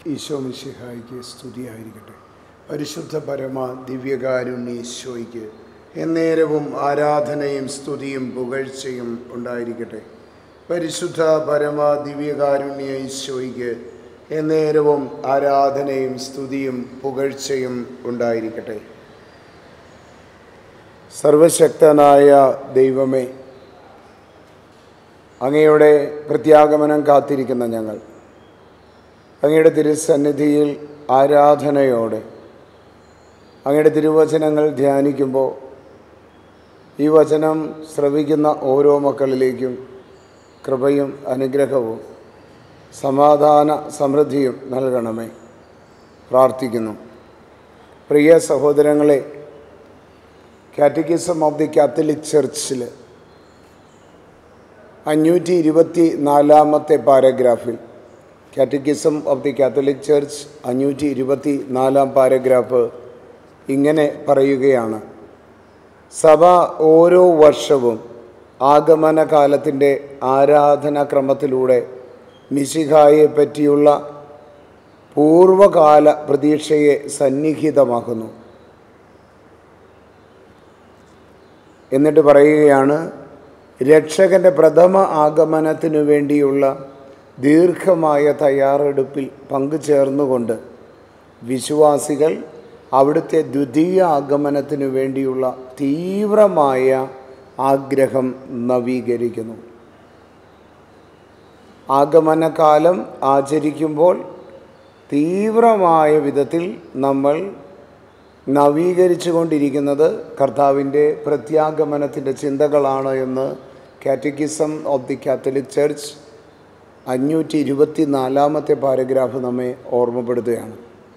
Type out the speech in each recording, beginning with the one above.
ഈശോ മിശിഹായിക്ക് സ്തുതിയായിരിക്കട്ടെ പരിശുദ്ധ പരമ ദിവ്യകാരുണ്യ ഈശോയ്ക്ക് എന്നേരവും ആരാധനയും സ്തുതിയും പുകഴ്ചയും ഉണ്ടായിരിക്കട്ടെ പരിശുദ്ധ പരമ ദിവ്യകാരുണ്യ ഈശോയ്ക്ക് എന്നേരവും ആരാധനയും സ്തുതിയും പുകഴ്ചയും ഉണ്ടായിരിക്കട്ടെ സർവശക്തനായ ദൈവമേ അങ്ങയുടെ പ്രത്യാഗമനം കാത്തിരിക്കുന്ന ഞങ്ങൾ അങ്ങയുടെ തിരുസന്നിധിയിൽ ആരാധനയോടെ അങ്ങയുടെ തിരുവചനങ്ങൾ ധ്യാനിക്കുമ്പോൾ ഈ വചനം ശ്രവിക്കുന്ന ഓരോ മക്കളിലേക്കും കൃപയും അനുഗ്രഹവും സമാധാന സമൃദ്ധിയും നൽകണമേ പ്രാർത്ഥിക്കുന്നു പ്രിയ സഹോദരങ്ങളെ കാറ്റഗിസം ഓഫ് ദി കാത്തലിക് ചർച്ചിൽ അഞ്ഞൂറ്റി ഇരുപത്തി നാലാമത്തെ പാരഗ്രാഫിൽ catechism of the Catholic church അഞ്ഞൂറ്റി ഇരുപത്തി നാലാം പാരഗ്രാഫ് ഇങ്ങനെ പറയുകയാണ് സഭ ഓരോ വർഷവും ആഗമനകാലത്തിൻ്റെ ആരാധനാക്രമത്തിലൂടെ മിശിഹായെ പറ്റിയുള്ള പൂർവകാല പ്രതീക്ഷയെ സന്നിഹിതമാക്കുന്നു എന്നിട്ട് പറയുകയാണ് രക്ഷകൻ്റെ പ്രഥമ ആഗമനത്തിനു വേണ്ടിയുള്ള ദീർഘമായ തയ്യാറെടുപ്പിൽ പങ്കുചേർന്നുകൊണ്ട് വിശ്വാസികൾ അവിടുത്തെ ദ്വിതീയ ആഗമനത്തിനു വേണ്ടിയുള്ള തീവ്രമായ ആഗ്രഹം നവീകരിക്കുന്നു ആഗമനകാലം ആചരിക്കുമ്പോൾ തീവ്രമായ വിധത്തിൽ നമ്മൾ നവീകരിച്ചു കൊണ്ടിരിക്കുന്നത് കർത്താവിൻ്റെ പ്രത്യാഗമനത്തിൻ്റെ ചിന്തകളാണ് എന്ന് catechism of the Catholic church അഞ്ഞൂറ്റി ഇരുപത്തി നാലാമത്തെ പാരഗ്രാഫ് നമ്മെ ഓർമ്മപ്പെടുത്തുകയാണ്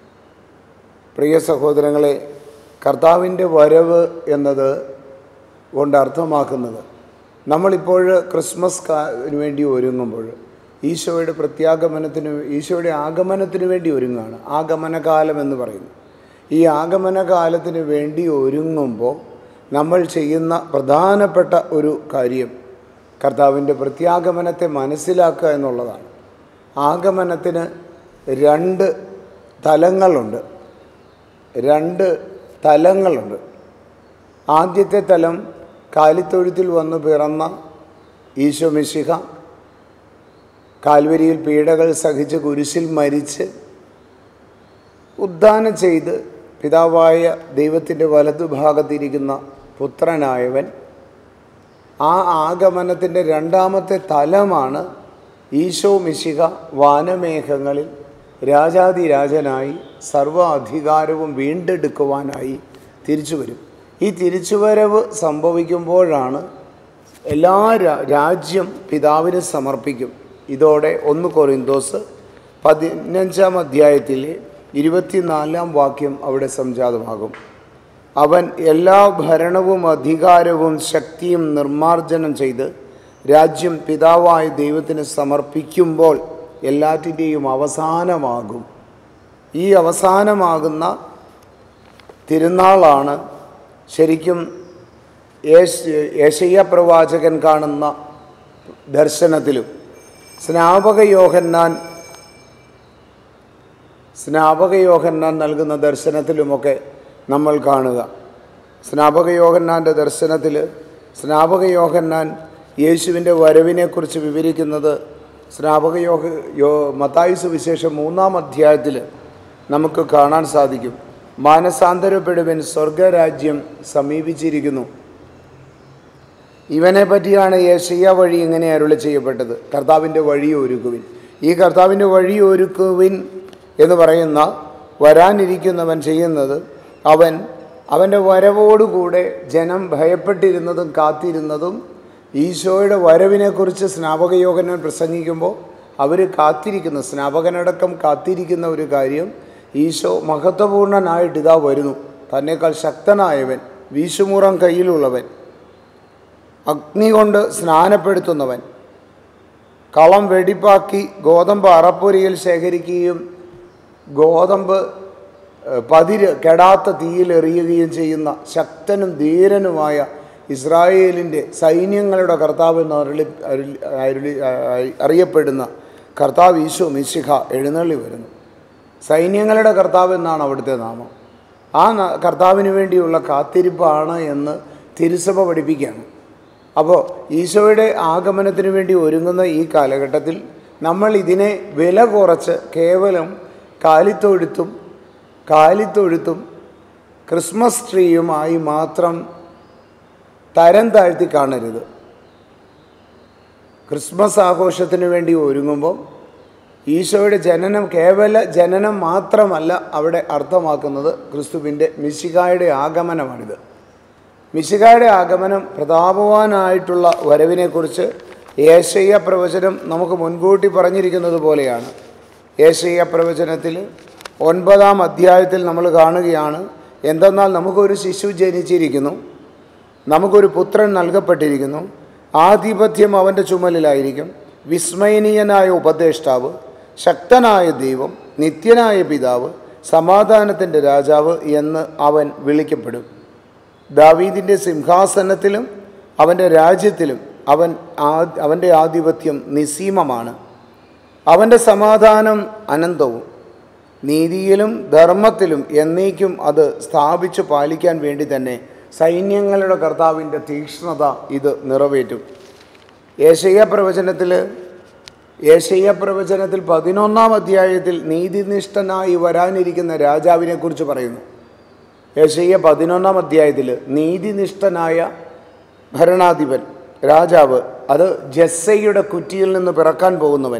പ്രിയ സഹോദരങ്ങളെ കർത്താവിൻ്റെ വരവ് എന്നത് കൊണ്ട് അർത്ഥമാക്കുന്നത് നമ്മളിപ്പോൾ ക്രിസ്മസ് കാന് വേണ്ടി ഒരുങ്ങുമ്പോൾ ഈശോയുടെ പ്രത്യാഗമനത്തിന് ഈശോയുടെ ആഗമനത്തിന് വേണ്ടി ഒരുങ്ങുകയാണ് ആഗമനകാലം എന്ന് പറയുന്നു ഈ ആഗമനകാലത്തിന് വേണ്ടി ഒരുങ്ങുമ്പോൾ നമ്മൾ ചെയ്യുന്ന പ്രധാനപ്പെട്ട ഒരു കാര്യം കർത്താവിൻ്റെ പ്രത്യാഗമനത്തെ മനസ്സിലാക്കുക എന്നുള്ളതാണ് ആഗമനത്തിന് രണ്ട് തലങ്ങളുണ്ട് രണ്ട് തലങ്ങളുണ്ട് ആദ്യത്തെ തലം കാലിത്തൊഴുത്തിൽ വന്ന് പിറന്ന ഈശോ മിശിഹ കാൽവരിയിൽ പീഡകൾ സഹിച്ച് കുരിശിൽ മരിച്ച് ഉദ്ധാനം ചെയ്ത് പിതാവായ ദൈവത്തിൻ്റെ വലതുഭാഗത്തിരിക്കുന്ന പുത്രനായവൻ ആ ആഗമനത്തിൻ്റെ രണ്ടാമത്തെ തലമാണ് ഈശോ മിശിക വാനമേഘങ്ങളിൽ രാജാതിരാജനായി സർവ അധികാരവും വീണ്ടെടുക്കുവാനായി തിരിച്ചു വരും ഈ തിരിച്ചുവരവ് സംഭവിക്കുമ്പോഴാണ് എല്ലാ രാജ്യം പിതാവിന് സമർപ്പിക്കും ഇതോടെ ഒന്ന് കൊറിന്തോസ് പതിനഞ്ചാം അധ്യായത്തിലെ ഇരുപത്തിനാലാം വാക്യം അവിടെ സംജാതമാകും അവൻ എല്ലാ ഭരണവും അധികാരവും ശക്തിയും നിർമ്മാർജ്ജനം ചെയ്ത് രാജ്യം പിതാവായ ദൈവത്തിന് സമർപ്പിക്കുമ്പോൾ എല്ലാറ്റിൻ്റെയും അവസാനമാകും ഈ അവസാനമാകുന്ന തിരുനാളാണ് ശരിക്കും യേശയ്യ പ്രവാചകൻ കാണുന്ന ദർശനത്തിലും സ്നാപക യോഹന്നാൻ സ്നാപക യോഹന്നാൻ നൽകുന്ന ദർശനത്തിലുമൊക്കെ നമ്മൾ കാണുക സ്നാപക യോഹന്നാൻ്റെ ദർശനത്തിൽ സ്നാപക യോഹന്നാൻ യേശുവിൻ്റെ വരവിനെക്കുറിച്ച് വിവരിക്കുന്നത് സ്നാപക യോഹ യോ മത്തായുസ് വിശേഷം മൂന്നാം അധ്യായത്തിൽ നമുക്ക് കാണാൻ സാധിക്കും മാനസാന്തരപ്പെടുവൻ സ്വർഗരാജ്യം സമീപിച്ചിരിക്കുന്നു ഇവനെ പറ്റിയാണ് യേശയ്യ വഴി ഇങ്ങനെ അരുളി ചെയ്യപ്പെട്ടത് കർത്താവിൻ്റെ വഴി ഒരുക്കുവിൻ ഈ കർത്താവിൻ്റെ വഴി ഒരുക്കുവിൻ എന്ന് പറയുന്ന വരാനിരിക്കുന്നവൻ ചെയ്യുന്നത് അവൻ അവൻ്റെ വരവോടുകൂടെ ജനം ഭയപ്പെട്ടിരുന്നതും കാത്തിരുന്നതും ഈശോയുടെ വരവിനെക്കുറിച്ച് സ്നാപകയോഗനൻ പ്രസംഗിക്കുമ്പോൾ അവർ കാത്തിരിക്കുന്ന സ്നാപകനടക്കം കാത്തിരിക്കുന്ന ഒരു കാര്യം ഈശോ മഹത്വപൂർണനായിട്ട് ഇതാ വരുന്നു തന്നേക്കാൾ ശക്തനായവൻ വീശുമുറം കയ്യിലുള്ളവൻ അഗ്നി കൊണ്ട് സ്നാനപ്പെടുത്തുന്നവൻ കളം വെടിപ്പാക്കി ഗോതമ്പ് അറപ്പുരയിൽ ശേഖരിക്കുകയും ഗോതമ്പ് പതിര് കെടാത്ത തീയിലെറിയുകയും ചെയ്യുന്ന ശക്തനും ധീരനുമായ ഇസ്രായേലിൻ്റെ സൈന്യങ്ങളുടെ കർത്താവ് എന്ന് അരുളി അരുളി അരുളി അറിയപ്പെടുന്ന കർത്താവ് ഈശോ മിശിഹ എഴുന്നള്ളി വരുന്നു സൈന്യങ്ങളുടെ കർത്താവ് എന്നാണ് അവിടുത്തെ നാമം ആ ന- കർത്താവിന് വേണ്ടിയുള്ള കാത്തിരിപ്പാണ് എന്ന് തിരുസഭ പഠിപ്പിക്കുകയാണ് അപ്പോൾ ഈശോയുടെ ആഗമനത്തിന് വേണ്ടി ഒരുങ്ങുന്ന ഈ കാലഘട്ടത്തിൽ നമ്മൾ ഇതിനെ വില കുറച്ച് കേവലം കാലിത്തൊഴുത്തും കാലിത്തൊഴുത്തും ക്രിസ്മസ് ട്രീയുമായി മാത്രം തരം താഴ്ത്തി കാണരുത് ക്രിസ്മസ് ആഘോഷത്തിന് വേണ്ടി ഒരുങ്ങുമ്പോൾ ഈശോയുടെ ജനനം കേവല ജനനം മാത്രമല്ല അവിടെ അർത്ഥമാക്കുന്നത് ക്രിസ്തുവിൻ്റെ മിശികായുടെ ആഗമനമാണിത് മിശികായുടെ ആഗമനം പ്രതാപവാനായിട്ടുള്ള വരവിനെക്കുറിച്ച് ഏശയ്യ പ്രവചനം നമുക്ക് മുൻകൂട്ടി പറഞ്ഞിരിക്കുന്നത് പോലെയാണ് ഏശയ്യ പ്രവചനത്തിൽ ഒൻപതാം അധ്യായത്തിൽ നമ്മൾ കാണുകയാണ് എന്തെന്നാൽ നമുക്കൊരു ശിശു ജനിച്ചിരിക്കുന്നു നമുക്കൊരു പുത്രൻ നൽകപ്പെട്ടിരിക്കുന്നു ആധിപത്യം അവൻ്റെ ചുമലിലായിരിക്കും വിസ്മയനീയനായ ഉപദേഷ്ടാവ് ശക്തനായ ദൈവം നിത്യനായ പിതാവ് സമാധാനത്തിൻ്റെ രാജാവ് എന്ന് അവൻ വിളിക്കപ്പെടും ദാവീദിൻ്റെ സിംഹാസനത്തിലും അവൻ്റെ രാജ്യത്തിലും അവൻ ആ- അവൻ്റെ ആധിപത്യം നിസീമമാണ് അവൻ്റെ സമാധാനം അനന്തവും നീതിയിലും ധർമ്മത്തിലും എന്നേക്കും അത് സ്ഥാപിച്ചു പാലിക്കാൻ വേണ്ടി തന്നെ സൈന്യങ്ങളുടെ കർത്താവിൻ്റെ തീക്ഷ്ണത ഇത് നിറവേറ്റും ഏഷ്യ പ്രവചനത്തിൽ ഏഷ്യ പ്രവചനത്തിൽ പതിനൊന്നാം അധ്യായത്തിൽ നീതിനിഷ്ഠനായി വരാനിരിക്കുന്ന രാജാവിനെക്കുറിച്ച് പറയുന്നു യശയ്യ പതിനൊന്നാം അധ്യായത്തിൽ നീതിനിഷ്ഠനായ ഭരണാധിപൻ രാജാവ് അത് ജസ്സയുടെ കുറ്റിയിൽ നിന്ന് പിറക്കാൻ പോകുന്നവൻ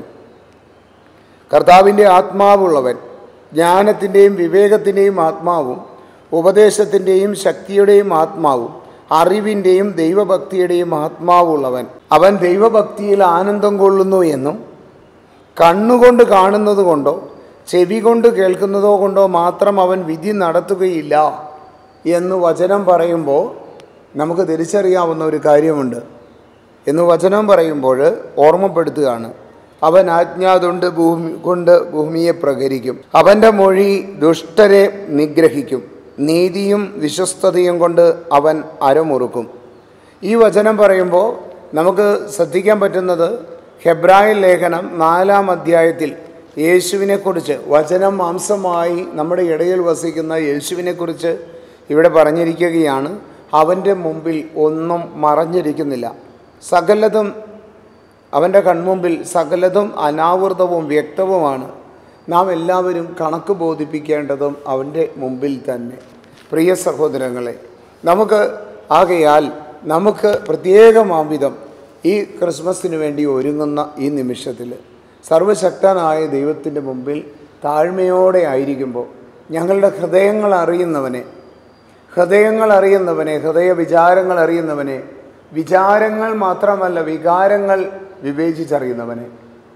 കർത്താവിൻ്റെ ആത്മാവുള്ളവൻ ജ്ഞാനത്തിൻ്റെയും വിവേകത്തിൻ്റെയും ആത്മാവും ഉപദേശത്തിൻ്റെയും ശക്തിയുടെയും ആത്മാവും അറിവിൻ്റെയും ദൈവഭക്തിയുടെയും ആത്മാവുള്ളവൻ അവൻ ദൈവഭക്തിയിൽ ആനന്ദം കൊള്ളുന്നു എന്നും കണ്ണുകൊണ്ട് കാണുന്നത് കൊണ്ടോ ചെവി കൊണ്ട് കേൾക്കുന്നതോ കൊണ്ടോ മാത്രം അവൻ വിധി നടത്തുകയില്ല എന്ന് വചനം പറയുമ്പോൾ നമുക്ക് തിരിച്ചറിയാവുന്ന ഒരു കാര്യമുണ്ട് എന്ന് വചനം പറയുമ്പോൾ ഓർമ്മപ്പെടുത്തുകയാണ് അവൻ ആജ്ഞാതുണ്ട് ഭൂമി കൊണ്ട് ഭൂമിയെ പ്രകരിക്കും അവൻ്റെ മൊഴി ദുഷ്ടരെ നിഗ്രഹിക്കും നീതിയും വിശ്വസ്തതയും കൊണ്ട് അവൻ അരമുറുക്കും ഈ വചനം പറയുമ്പോൾ നമുക്ക് ശ്രദ്ധിക്കാൻ പറ്റുന്നത് ഹെബ്രായൽ ലേഖനം നാലാം അധ്യായത്തിൽ യേശുവിനെക്കുറിച്ച് വചനം മാംസമായി നമ്മുടെ ഇടയിൽ വസിക്കുന്ന യേശുവിനെക്കുറിച്ച് ഇവിടെ പറഞ്ഞിരിക്കുകയാണ് അവൻ്റെ മുമ്പിൽ ഒന്നും മറഞ്ഞിരിക്കുന്നില്ല സകലതും അവൻ്റെ കൺമുമ്പിൽ സകലതും അനാവൃതവും വ്യക്തവുമാണ് നാം എല്ലാവരും കണക്ക് ബോധിപ്പിക്കേണ്ടതും അവൻ്റെ മുമ്പിൽ തന്നെ പ്രിയ സഹോദരങ്ങളെ നമുക്ക് ആകയാൽ നമുക്ക് പ്രത്യേകമാംവിധം ഈ ക്രിസ്മസിന് വേണ്ടി ഒരുങ്ങുന്ന ഈ നിമിഷത്തിൽ സർവശക്തനായ ദൈവത്തിൻ്റെ മുമ്പിൽ താഴ്മയോടെ ആയിരിക്കുമ്പോൾ ഞങ്ങളുടെ ഹൃദയങ്ങൾ അറിയുന്നവനെ ഹൃദയങ്ങൾ അറിയുന്നവനെ ഹൃദയ വിചാരങ്ങൾ അറിയുന്നവനെ വിചാരങ്ങൾ മാത്രമല്ല വികാരങ്ങൾ വിവേചിച്ചറിയുന്നവനെ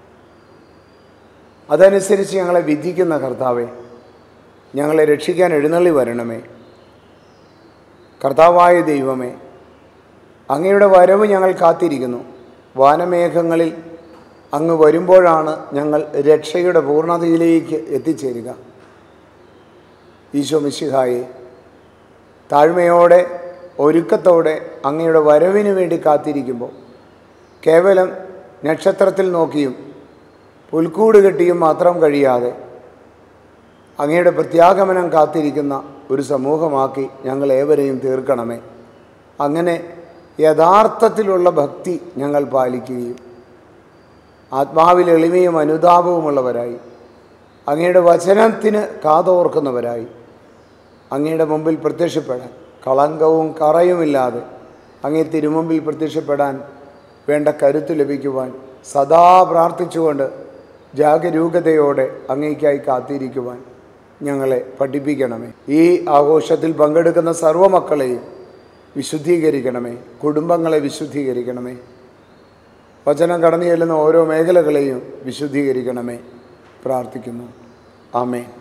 അതനുസരിച്ച് ഞങ്ങളെ വിധിക്കുന്ന കർത്താവെ ഞങ്ങളെ രക്ഷിക്കാൻ എഴുന്നള്ളി വരണമേ കർത്താവായ ദൈവമേ അങ്ങയുടെ വരവ് ഞങ്ങൾ കാത്തിരിക്കുന്നു വാനമേഘങ്ങളിൽ അങ്ങ് വരുമ്പോഴാണ് ഞങ്ങൾ രക്ഷയുടെ പൂർണ്ണതയിലേക്ക് എത്തിച്ചേരുക ഈശോ മിശിഹായെ താഴ്മയോടെ ഒരുക്കത്തോടെ അങ്ങയുടെ വരവിന് വേണ്ടി കാത്തിരിക്കുമ്പോൾ കേവലം നക്ഷത്രത്തിൽ നോക്കിയും പുൽക്കൂട് കെട്ടിയും മാത്രം കഴിയാതെ അങ്ങയുടെ പ്രത്യാഗമനം കാത്തിരിക്കുന്ന ഒരു സമൂഹമാക്കി ഞങ്ങൾ ഏവരെയും തീർക്കണമേ അങ്ങനെ യഥാർത്ഥത്തിലുള്ള ഭക്തി ഞങ്ങൾ പാലിക്കുകയും ആത്മാവിൽ എളിമയും അനുതാപവുമുള്ളവരായി അങ്ങയുടെ വചനത്തിന് കാതോർക്കുന്നവരായി അങ്ങയുടെ മുമ്പിൽ പ്രത്യക്ഷപ്പെടാൻ കളങ്കവും കറയുമില്ലാതെ അങ്ങേ തിരുമുമ്പിൽ പ്രത്യക്ഷപ്പെടാൻ വേണ്ട കരുത്ത് ലഭിക്കുവാൻ സദാ പ്രാർത്ഥിച്ചുകൊണ്ട് ജാഗരൂകതയോടെ അങ്ങേക്കായി കാത്തിരിക്കുവാൻ ഞങ്ങളെ പഠിപ്പിക്കണമേ ഈ ആഘോഷത്തിൽ പങ്കെടുക്കുന്ന സർവ്വമക്കളെയും വിശുദ്ധീകരിക്കണമേ കുടുംബങ്ങളെ വിശുദ്ധീകരിക്കണമേ വചനം കടന്നു ചെല്ലുന്ന ഓരോ മേഖലകളെയും വിശുദ്ധീകരിക്കണമേ പ്രാർത്ഥിക്കുന്നു ആമേൻ